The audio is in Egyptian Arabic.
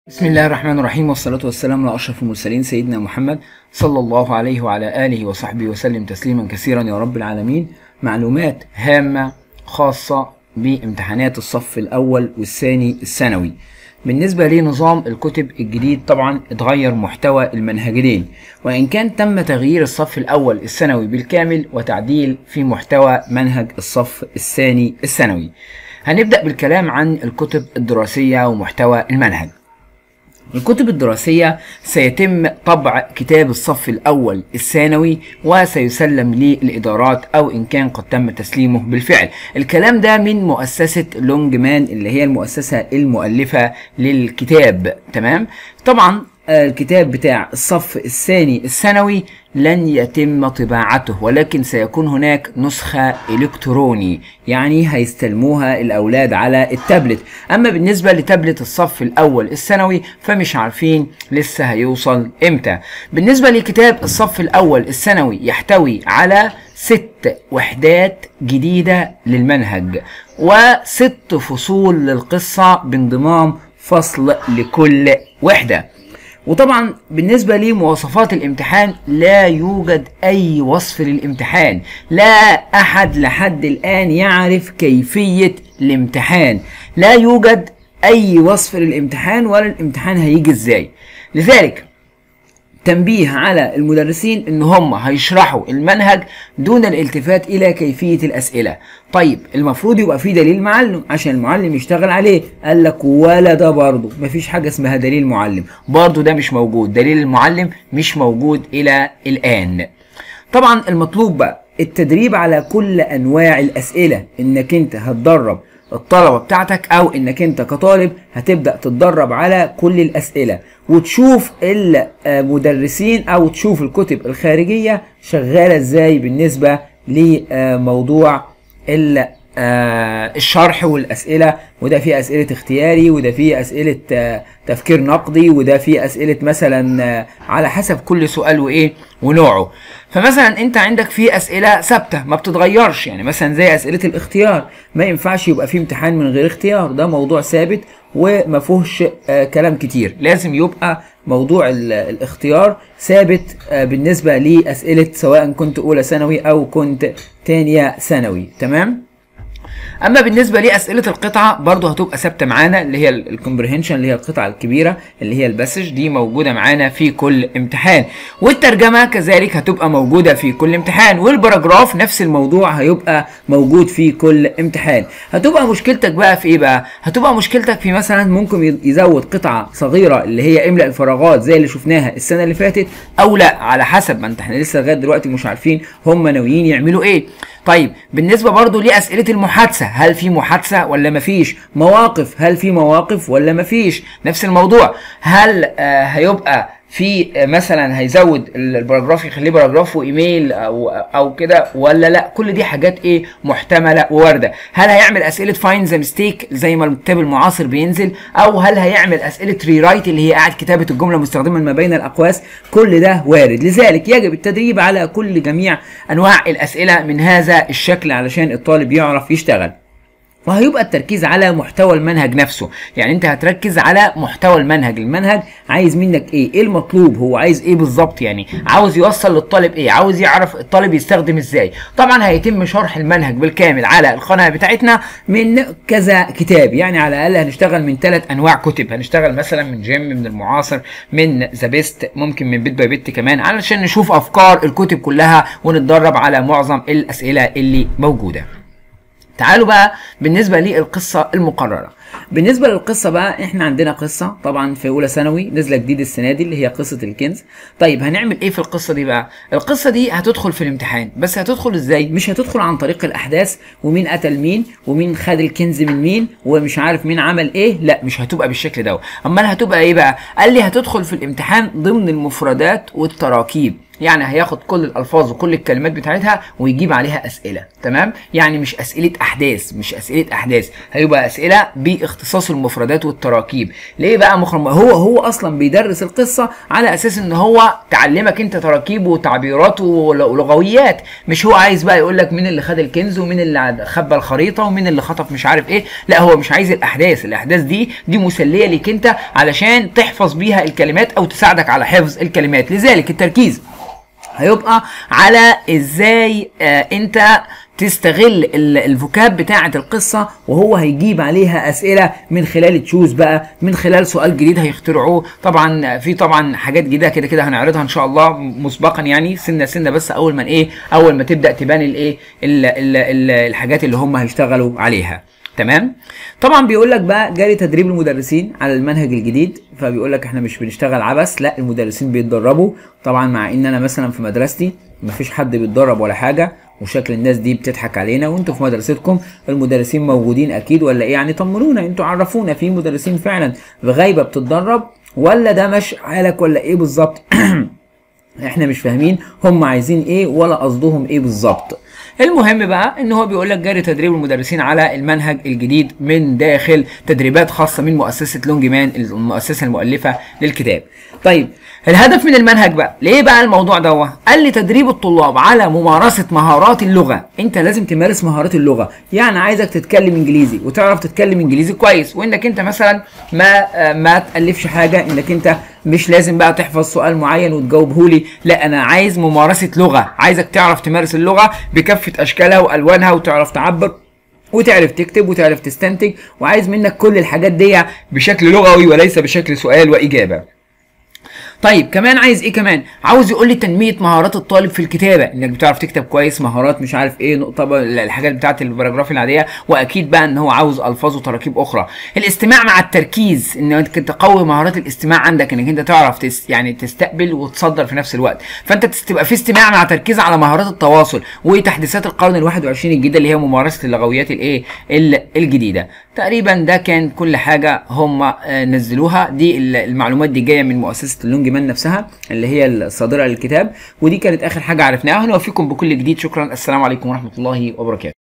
بسم الله الرحمن الرحيم والصلاة والسلام على أشرف المرسلين سيدنا محمد صلى الله عليه وعلى آله وصحبه وسلم تسليما كثيرا يا رب العالمين معلومات هامة خاصة بامتحانات الصف الأول والثاني الثانوي بالنسبة لنظام الكتب الجديد طبعا اتغير محتوى المنهجين وإن كان تم تغيير الصف الأول الثانوي بالكامل وتعديل في محتوى منهج الصف الثاني الثانوي هنبدأ بالكلام عن الكتب الدراسية ومحتوى المنهج الكتب الدراسية سيتم طبع كتاب الصف الأول الثانوي وسيسلم للإدارات أو إن كان قد تم تسليمه بالفعل الكلام ده من مؤسسة لونج مان اللي هي المؤسسة المؤلفة للكتاب تمام طبعا الكتاب بتاع الصف الثاني الثانوي لن يتم طباعته ولكن سيكون هناك نسخة إلكتروني يعني هيستلموها الأولاد على التابلت أما بالنسبة لتابلت الصف الأول الثانوي فمش عارفين لسه هيوصل إمتى بالنسبة لكتاب الصف الأول الثانوي يحتوي على ست وحدات جديدة للمنهج وست فصول للقصة بانضمام فصل لكل وحده وطبعا بالنسبة لمواصفات الامتحان لا يوجد أي وصف للامتحان لا أحد لحد الآن يعرف كيفية الامتحان لا يوجد أي وصف للامتحان ولا الامتحان هيجي إزاي لذلك تنبيه على المدرسين ان هم هيشرحوا المنهج دون الالتفات الى كيفيه الاسئله طيب المفروض يبقى في دليل معلم عشان المعلم يشتغل عليه قال لك ولا ده برضه مفيش حاجه اسمها دليل معلم برضه ده مش موجود دليل المعلم مش موجود الى الان طبعا المطلوب بقى التدريب على كل انواع الاسئله انك انت هتدرب الطلبه بتاعتك او انك انت كطالب هتبدا تتدرب على كل الاسئله وتشوف المدرسين او تشوف الكتب الخارجيه شغاله ازاي بالنسبه لموضوع الشرح والاسئله وده فيه اسئله اختياري وده فيه اسئله تفكير نقدي وده فيه اسئله مثلا على حسب كل سؤال وايه ونوعه فمثلا انت عندك في اسئله ثابته ما بتتغيرش يعني مثلا زي اسئله الاختيار ما ينفعش يبقى في امتحان من غير اختيار ده موضوع ثابت وما فيهوش كلام كتير لازم يبقى موضوع الاختيار ثابت بالنسبه لاسئله سواء كنت اولى ثانوي او كنت تانية ثانوي تمام اما بالنسبه لاسئله القطعه برضو هتبقى ثابته معانا اللي هي الكومبريهنشن اللي هي القطعه الكبيره اللي هي الباسج دي موجوده معانا في كل امتحان والترجمه كذلك هتبقى موجوده في كل امتحان والباراجراف نفس الموضوع هيبقى موجود في كل امتحان هتبقى مشكلتك بقى في ايه بقى هتبقى مشكلتك في مثلا ممكن يزود قطعه صغيره اللي هي املا الفراغات زي اللي شفناها السنه اللي فاتت او لا على حسب ما انت احنا لسه لغايه دلوقتي مش عارفين هم ناويين يعملوا ايه طيب بالنسبة برضو لأسئلة المحادثة هل في محادثة ولا مفيش مواقف هل في مواقف ولا مفيش نفس الموضوع هل آه هيبقى في مثلا هيزود الباراجراف يخليه باراجراف وايميل او او كده ولا لا كل دي حاجات ايه محتمله ووارده هل هيعمل اسئله فاين ذا ميستيك زي ما الكتاب المعاصر بينزل او هل هيعمل اسئله ري رايت اللي هي قاعد كتابه الجمله مستخدما ما بين الاقواس كل ده وارد لذلك يجب التدريب على كل جميع انواع الاسئله من هذا الشكل علشان الطالب يعرف يشتغل وهيبقى التركيز على محتوى المنهج نفسه يعني انت هتركز على محتوى المنهج المنهج عايز منك ايه ايه المطلوب هو عايز ايه بالظبط يعني عاوز يوصل للطالب ايه عاوز يعرف الطالب يستخدم ازاي طبعا هيتم شرح المنهج بالكامل على القناه بتاعتنا من كذا كتاب يعني على الاقل هنشتغل من ثلاث انواع كتب هنشتغل مثلا من جيم من المعاصر من ذا بيست ممكن من بيت باي بيت كمان علشان نشوف افكار الكتب كلها ونتدرب على معظم الاسئله اللي موجوده تعالوا بقى بالنسبه للقصه المقرره بالنسبه للقصه بقى احنا عندنا قصه طبعا في اولى ثانوي نازله جديد السنه دي اللي هي قصه الكنز طيب هنعمل ايه في القصه دي بقى القصه دي هتدخل في الامتحان بس هتدخل ازاي مش هتدخل عن طريق الاحداث ومين قتل مين ومين خد الكنز من مين ومش عارف مين عمل ايه لا مش هتبقى بالشكل ده امال هتبقى ايه بقى قال لي هتدخل في الامتحان ضمن المفردات والتراكيب يعني هياخد كل الالفاظ وكل الكلمات بتاعتها ويجيب عليها اسئله تمام يعني مش اسئله احداث مش اسئله احداث هيبقى اسئله باختصاص المفردات والتراكيب ليه بقى مخرم هو هو اصلا بيدرس القصه على اساس ان هو تعلمك انت تراكيب وتعبيرات ولغويات مش هو عايز بقى يقول لك مين اللي خد الكنز ومين اللي خبى الخريطه ومين اللي خطف مش عارف ايه لا هو مش عايز الاحداث الاحداث دي دي مسليه ليك انت علشان تحفظ بيها الكلمات او تساعدك على حفظ الكلمات لذلك التركيز هيبقى على ازاي آه انت تستغل الفوكاب بتاعة القصة وهو هيجيب عليها أسئلة من خلال تشوز بقى من خلال سؤال جديد هيخترعوه طبعا في طبعا حاجات جديدة كده كده هنعرضها إن شاء الله مسبقا يعني سنة سنة بس أول ما إيه أول ما تبدأ تبان الإيه الحاجات اللي هم هيشتغلوا عليها تمام طبعا بيقول لك بقى جاري تدريب المدرسين على المنهج الجديد فبيقول لك احنا مش بنشتغل عبث لا المدرسين بيتدربوا طبعا مع ان انا مثلا في مدرستي مفيش حد بيتدرب ولا حاجه وشكل الناس دي بتضحك علينا وانتوا في مدرستكم المدرسين موجودين اكيد ولا ايه يعني طمنونا انتوا عرفونا في مدرسين فعلا بغيبه بتتدرب ولا ده مش حالك ولا ايه بالظبط احنا مش فاهمين هم عايزين ايه ولا قصدهم ايه بالظبط المهم بقى ان هو بيقول لك جاري تدريب المدرسين على المنهج الجديد من داخل تدريبات خاصه من مؤسسه لونج مان المؤسسه المؤلفه للكتاب طيب الهدف من المنهج بقى ليه بقى الموضوع ده قال لي تدريب الطلاب على ممارسه مهارات اللغه انت لازم تمارس مهارات اللغه يعني عايزك تتكلم انجليزي وتعرف تتكلم انجليزي كويس وانك انت مثلا ما ما تالفش حاجه انك انت مش لازم بقى تحفظ سؤال معين وتجاوبه لي لا انا عايز ممارسه لغه عايزك تعرف تمارس اللغه بكافه اشكالها والوانها وتعرف تعبر وتعرف تكتب وتعرف تستنتج وعايز منك كل الحاجات دي بشكل لغوي وليس بشكل سؤال واجابه طيب كمان عايز ايه كمان عاوز يقول لي تنميه مهارات الطالب في الكتابه انك بتعرف تكتب كويس مهارات مش عارف ايه نقطه الحاجات بتاعت الباراجراف العاديه واكيد بقى ان هو عاوز الفاظ وتراكيب اخرى الاستماع مع التركيز انك تقوي مهارات الاستماع عندك انك انت تعرف تس يعني تستقبل وتصدر في نفس الوقت فانت تبقى في استماع مع تركيز على مهارات التواصل وتحديثات القرن ال21 الجديده اللي هي ممارسه اللغويات الايه الجديده تقريبا ده كان كل حاجه هم نزلوها دي المعلومات دي جايه من مؤسسه اللونج مان نفسها اللي هي الصادره للكتاب ودي كانت اخر حاجه عرفناها ونوفيكم بكل جديد شكرا السلام عليكم ورحمه الله وبركاته